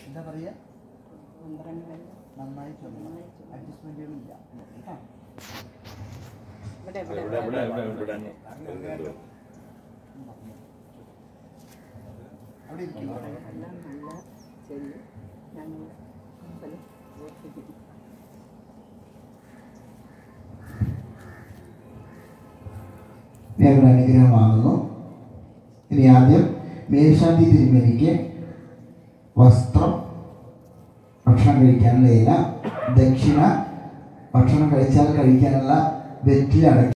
എന്താ പറയുക പന്ത്രണ്ടല്ല നന്നായി ചൊല്ലണം അഡ്ജസ്റ്റ്മെന്റുകളില്ല കേട്ടോ ഇവിടെ ഇവിടെ ഇവിടെ ഇവിടെ ഇവിടെ ഇവിടെ അവിടെ ഇരിക്കും എല്ലാം നല്ല ചെല്ലു ഞങ്ങൾ അമ്പലം ഓർപ്പിക്കുന്നു ഞങ്ങളുടെ അനുഗ്രഹമാകുന്നു ഇനി ആദ്യം മേൽശാന്തി തിരുമേനിക്ക് വസ്ത്രം ഭക്ഷണം കഴിക്കാനുള്ള ഇല ദക്ഷിണ ഭക്ഷണം കഴിച്ചാൽ കഴിക്കാനുള്ള വെറ്റിലടക്കി